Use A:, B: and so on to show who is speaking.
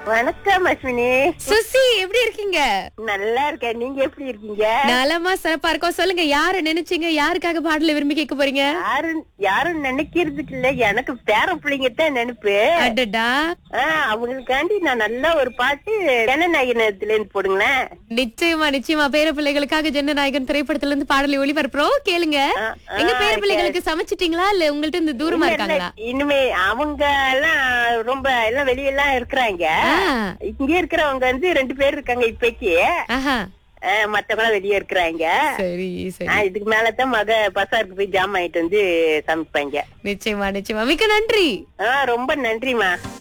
A: வணக்கம் அஸ்வினி
B: சுசி எப்படி இருக்கீங்க
A: நல்லா இருக்கேன் நீங்க எப்படி இருக்கீங்க
B: நலமா சிறப்பா இருக்கோம் சொல்லுங்க யார நினைச்சீங்க யாருக்காக பாடல விரும்பி கேட்க போறீங்க
A: யாரும் யாரும் நினைக்கிறதுக்கு இல்ல எனக்கு பேர பிள்ளைங்க தான் நினைப்பு
B: அடடா
A: ஆஹ் அவங்களுக்காண்டி நான் நல்ல ஒரு பாட்டு ஜனநாயகத்துல இருந்து போடுங்களேன்
B: நிச்சயமா நிச்சயமா பேர பிள்ளைகளுக்காக ஜனநாயகன் திரைப்படத்துல இருந்து பாடலை ஒளிபரப்புறோம் கேளுங்க
A: ஆ, ஆ,
B: எங்க பேர பிள்ளைகளுக்கு சமைச்சிட்டீங்களா இல்ல உங்கள்ட்ட இருந்து தூரமா இருக்காங்களா
A: இனிமே அவங்க எல்லாம் ரொம்ப எல்லாம் வெளியெல்லாம் இருக்கிறாங்க
B: ஆ,
A: இங்க இருக்கிறவங்க வந்து ரெண்டு பேர் இருக்காங்க இப்பைக்கு
B: ஆஹா
A: ஆஹ் மத்தவங்க வெளியே இருக்கிறாங்க
B: சரி சரி
A: ஆஹ் இதுக்கு மேலதான் மக பசாருக்கு போய் ஜாம் ஆயிட்டு வந்து சமைப்பாங்க
B: நிச்சயமா நிச்சயமா மிக்க நன்றி
A: ஆஹ் ரொம்ப நன்றிமா